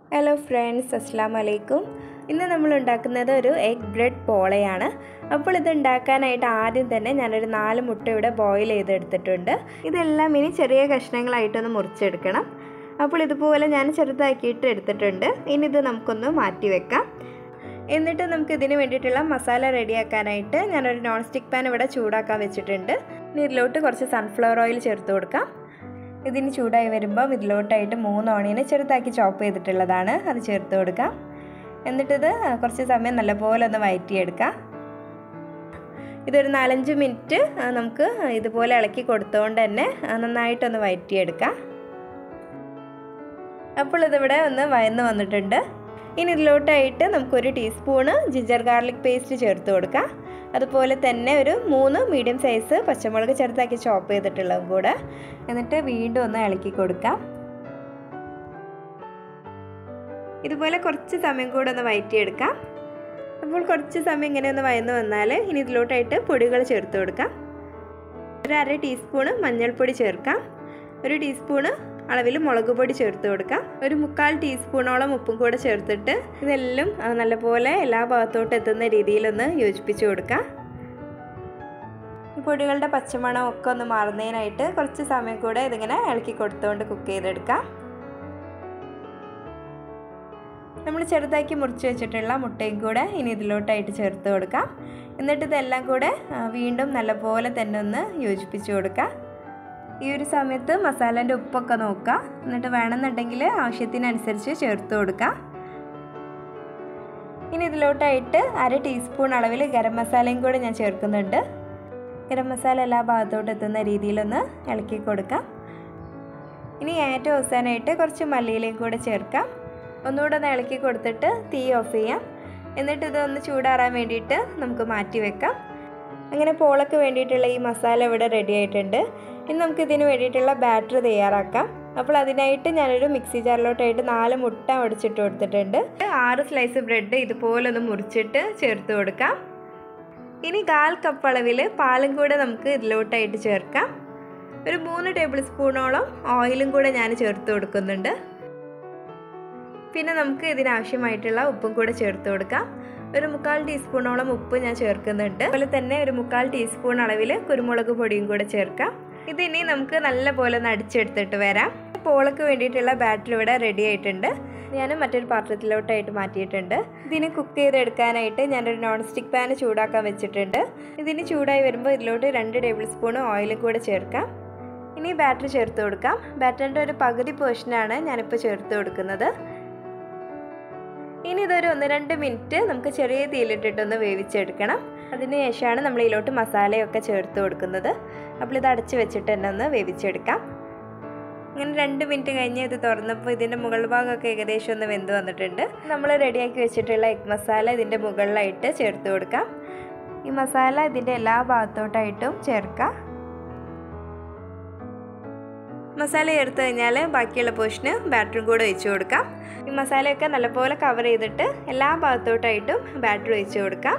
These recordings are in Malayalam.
ഹലോ ഫ്രണ്ട്സ് അസ്സാം വലൈക്കും ഇന്ന് നമ്മൾ ഉണ്ടാക്കുന്നത് ഒരു എഗ് ബ്രെഡ് പോളയാണ് അപ്പോൾ ഇത് ഉണ്ടാക്കാനായിട്ട് ആദ്യം തന്നെ ഞാനൊരു നാല് മുട്ട ഇവിടെ ബോയിൽ ചെയ്തെടുത്തിട്ടുണ്ട് ഇതെല്ലാം ഇനി ചെറിയ കഷ്ണങ്ങളായിട്ടൊന്ന് മുറിച്ചെടുക്കണം അപ്പോൾ ഇതുപോലെ ഞാൻ ചെറുതാക്കിയിട്ട് എടുത്തിട്ടുണ്ട് ഇനി ഇത് നമുക്കൊന്ന് മാറ്റി വെക്കാം എന്നിട്ട് നമുക്ക് ഇതിന് വേണ്ടിയിട്ടുള്ള മസാല റെഡിയാക്കാനായിട്ട് ഞാനൊരു നോൺ സ്റ്റിക്ക് പാൻ ഇവിടെ ചൂടാക്കാൻ വെച്ചിട്ടുണ്ട് ഇനി ഇതിലോട്ട് കുറച്ച് സൺഫ്ലവർ ഓയിൽ ചേർത്ത് കൊടുക്കാം ഇതിന് ചൂടായി വരുമ്പോൾ ഇതിലോട്ടായിട്ട് മൂന്ന് ഓണിയന് ചെറുതാക്കി ചോപ്പ് ചെയ്തിട്ടുള്ളതാണ് അത് ചേർത്ത് കൊടുക്കാം എന്നിട്ടിത് കുറച്ച് സമയം നല്ലപോലെ ഒന്ന് വയറ്റിയെടുക്കാം ഇതൊരു നാലഞ്ച് മിനിറ്റ് നമുക്ക് ഇതുപോലെ ഇളക്കി കൊടുത്തുകൊണ്ട് തന്നെ നന്നായിട്ടൊന്ന് വയറ്റിയെടുക്കാം അപ്പോൾ ഇതിവിടെ ഒന്ന് വയന്ന് വന്നിട്ടുണ്ട് ഇനി ഇതിലോട്ടായിട്ട് നമുക്കൊരു ടീസ്പൂണ് ജിഞ്ചർ ഗാർലിക് പേസ്റ്റ് ചേർത്ത് കൊടുക്കാം അതുപോലെ തന്നെ ഒരു മൂന്ന് മീഡിയം സൈസ് പച്ചമുളക് ചെറുതാക്കി ചോപ്പ് ചെയ്തിട്ടുള്ളതും കൂടെ എന്നിട്ട് വീണ്ടും ഒന്ന് ഇളക്കി കൊടുക്കാം ഇതുപോലെ കുറച്ച് സമയം കൂടെ ഒന്ന് വയറ്റിയെടുക്കാം അപ്പോൾ കുറച്ച് സമയം ഇങ്ങനെ ഒന്ന് വയന്ന് വന്നാൽ ഇനി ഇതിലോട്ടായിട്ട് പൊടികൾ ചേർത്ത് കൊടുക്കാം ഒരു അര ടീസ്പൂണ് മഞ്ഞൾപ്പൊടി ചേർക്കാം ഒരു ടീസ്പൂണ് അളവിൽ മുളക് പൊടി ചേർത്ത് കൊടുക്കാം ഒരു മുക്കാൽ ടീസ്പൂണോളം ഉപ്പും കൂടെ ചേർത്തിട്ട് ഇതെല്ലാം നല്ലപോലെ എല്ലാ ഭാഗത്തോട്ട് എത്തുന്ന രീതിയിലൊന്ന് യോജിപ്പിച്ച് കൊടുക്കാം ഈ പൊടികളുടെ പച്ചമണം ഒക്കെ ഒന്ന് മാറുന്നതിനായിട്ട് കുറച്ച് സമയം കൂടെ ഇതിങ്ങനെ ഇളക്കി കൊടുത്തുകൊണ്ട് കുക്ക് ചെയ്തെടുക്കാം നമ്മൾ ചെറുതാക്കി മുറിച്ച് വെച്ചിട്ടുള്ള മുട്ടയും കൂടെ ഇനി ഇതിലോട്ടായിട്ട് ചേർത്ത് കൊടുക്കാം എന്നിട്ട് ഇതെല്ലാം കൂടെ വീണ്ടും നല്ലപോലെ തന്നെ ഒന്ന് യോജിപ്പിച്ച് കൊടുക്കാം ഈ ഒരു സമയത്ത് മസാലേൻ്റെ ഉപ്പൊക്കെ നോക്കുക എന്നിട്ട് വേണമെന്നുണ്ടെങ്കിൽ ആവശ്യത്തിനനുസരിച്ച് ചേർത്ത് കൊടുക്കുക ഇനി ഇതിലോട്ടായിട്ട് അര ടീസ്പൂൺ അളവിൽ ഗരം മസാലയും കൂടെ ഞാൻ ചേർക്കുന്നുണ്ട് ഗരം മസാല എല്ലാ ഭാഗത്തോട്ട് എത്തുന്ന രീതിയിലൊന്ന് ഇളക്കി കൊടുക്കാം ഇനി ഏറ്റവും അവസാനമായിട്ട് കുറച്ച് മല്ലിയിലയും കൂടെ ചേർക്കാം ഒന്നുകൂടെ ഒന്ന് ഇളക്കി കൊടുത്തിട്ട് തീ ഓഫ് ചെയ്യാം എന്നിട്ട് ഇതൊന്ന് ചൂടാറാൻ വേണ്ടിയിട്ട് നമുക്ക് മാറ്റി വെക്കാം അങ്ങനെ പോളക്ക് വേണ്ടിയിട്ടുള്ള ഈ മസാല ഇവിടെ റെഡി ആയിട്ടുണ്ട് ഇനി നമുക്ക് ഇതിന് വേണ്ടിയിട്ടുള്ള ബാറ്റർ തയ്യാറാക്കാം അപ്പോൾ അതിനായിട്ട് ഞാനൊരു മിക്സി ജാറിലോട്ടായിട്ട് നാല് മുട്ട ഒടിച്ചിട്ട് കൊടുത്തിട്ടുണ്ട് ആറ് സ്ലൈസ് ബ്രെഡ് ഇതുപോലെ ഒന്ന് മുറിച്ചിട്ട് ചേർത്ത് കൊടുക്കാം ഇനി കാൽ കപ്പ് അളവിൽ പാലും കൂടെ നമുക്ക് ഇതിലോട്ടായിട്ട് ചേർക്കാം ഒരു മൂന്ന് ടേബിൾ സ്പൂണോളം ഓയിലും കൂടെ ഞാൻ ചേർത്ത് കൊടുക്കുന്നുണ്ട് പിന്നെ നമുക്ക് ഇതിനാവശ്യമായിട്ടുള്ള ഉപ്പും കൂടെ ചേർത്ത് കൊടുക്കാം ഒരു മുക്കാൽ ടീസ്പൂണോളം ഉപ്പ് ഞാൻ ചേർക്കുന്നുണ്ട് അതുപോലെ തന്നെ ഒരു മുക്കാൽ ടീസ്പൂൺ അളവിൽ കുരുമുളക് പൊടിയും കൂടെ ചേർക്കാം ഇതിനി നമുക്ക് നല്ല പോലെ ഒന്ന് അടിച്ചെടുത്തിട്ട് വരാം പോളക്ക് വേണ്ടിയിട്ടുള്ള ബാറ്റർ ഇവിടെ റെഡി ആയിട്ടുണ്ട് ഞാൻ മറ്റൊരു പാത്രത്തിലോട്ടായിട്ട് മാറ്റിയിട്ടുണ്ട് ഇതിന് കുക്ക് ചെയ്തെടുക്കാനായിട്ട് ഞാനൊരു നോൺ സ്റ്റിക്ക് പാൻ ചൂടാക്കാൻ വെച്ചിട്ടുണ്ട് ഇതിന് ചൂടായി വരുമ്പോൾ ഇതിലോട്ട് രണ്ട് ടേബിൾ സ്പൂൺ ഓയിലും കൂടെ ചേർക്കാം ഇനി ബാറ്റർ ചേർത്ത് കൊടുക്കാം ബാറ്ററിൻ്റെ ഒരു പകുതി പോർഷനാണ് ഞാനിപ്പോൾ ചേർത്ത് കൊടുക്കുന്നത് ഇനി ഇതൊരു ഒന്ന് രണ്ട് മിനിറ്റ് നമുക്ക് ചെറിയ തീയിലിട്ടിട്ടൊന്ന് വേവിച്ചെടുക്കണം അതിന് ശേഷമാണ് നമ്മൾ ഇതിലോട്ട് മസാലയൊക്കെ ചേർത്ത് കൊടുക്കുന്നത് അപ്പോൾ ഇത് അടച്ച് വെച്ചിട്ട് തന്നെ ഒന്ന് വേവിച്ചെടുക്കാം ഇങ്ങനെ രണ്ട് മിനിറ്റ് കഴിഞ്ഞ് ഇത് തുറന്നപ്പോൾ ഇതിൻ്റെ മുകൾ ഭാഗമൊക്കെ ഏകദേശം ഒന്ന് വെന്ത് വന്നിട്ടുണ്ട് നമ്മൾ റെഡിയാക്കി വെച്ചിട്ടുള്ള എഗ് മസാല ഇതിൻ്റെ മുകളിലായിട്ട് ചേർത്ത് കൊടുക്കാം ഈ മസാല ഇതിൻ്റെ എല്ലാ ഭാഗത്തോട്ടായിട്ടും ചേർക്കാം മസാല ചേർത്ത് കഴിഞ്ഞാൽ ബാക്കിയുള്ള പോർഷന് ബാറ്ററും കൂടെ ഒഴിച്ചു കൊടുക്കാം ഈ മസാലയൊക്കെ നല്ലപോലെ കവർ ചെയ്തിട്ട് എല്ലാ ഭാഗത്തോട്ടായിട്ടും ബാറ്റർ ഒഴിച്ചു കൊടുക്കാം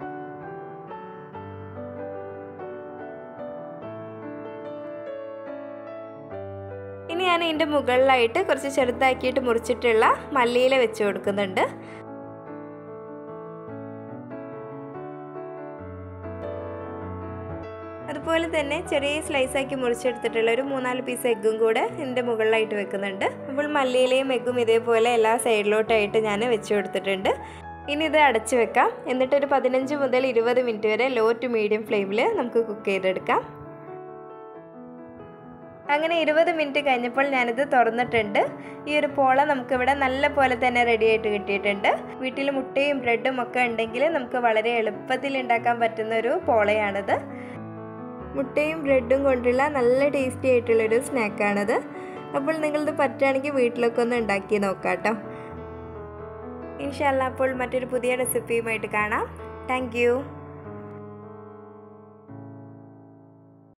ഇനി ഞാൻ ഇതിൻ്റെ മുകളിലായിട്ട് കുറച്ച് ചെറുതാക്കിയിട്ട് മുറിച്ചിട്ടുള്ള മല്ലിയില വെച്ച് കൊടുക്കുന്നുണ്ട് അതുപോലെ തന്നെ ചെറിയ സ്ലൈസ് ആക്കി മുറിച്ചെടുത്തിട്ടുള്ള ഒരു മൂന്നാല് പീസ് എഗ്ഗും കൂടെ ഇതിൻ്റെ മുകളിലായിട്ട് വെക്കുന്നുണ്ട് അപ്പോൾ മല്ലിയിലയും എഗ്ഗും ഇതേപോലെ എല്ലാ സൈഡിലോട്ടായിട്ട് ഞാൻ വെച്ച് കൊടുത്തിട്ടുണ്ട് ഇനി ഇത് അടച്ചു വെക്കാം എന്നിട്ട് ഒരു പതിനഞ്ച് മുതൽ ഇരുപത് മിനിറ്റ് വരെ ലോ ടു മീഡിയം ഫ്ലെയിമിൽ നമുക്ക് കുക്ക് ചെയ്തെടുക്കാം അങ്ങനെ ഇരുപത് മിനിറ്റ് കഴിഞ്ഞപ്പോൾ ഞാനിത് തുറന്നിട്ടുണ്ട് ഈ ഒരു പോള നമുക്കിവിടെ നല്ല പോലെ തന്നെ റെഡി ആയിട്ട് കിട്ടിയിട്ടുണ്ട് വീട്ടിൽ മുട്ടയും ബ്രെഡും ഒക്കെ ഉണ്ടെങ്കിൽ നമുക്ക് വളരെ എളുപ്പത്തിൽ ഉണ്ടാക്കാൻ പറ്റുന്ന ഒരു പോളയാണിത് മുട്ടയും ബ്രെഡും കൊണ്ടുള്ള നല്ല ടേസ്റ്റി ആയിട്ടുള്ളൊരു സ്നാക്കാണിത് അപ്പോൾ നിങ്ങളിത് പറ്റുകയാണെങ്കിൽ വീട്ടിലൊക്കെ ഒന്ന് ഉണ്ടാക്കി നോക്കാം കേട്ടോ ഇൻഷാല്ല അപ്പോൾ മറ്റൊരു പുതിയ റെസിപ്പിയുമായിട്ട് കാണാം താങ്ക്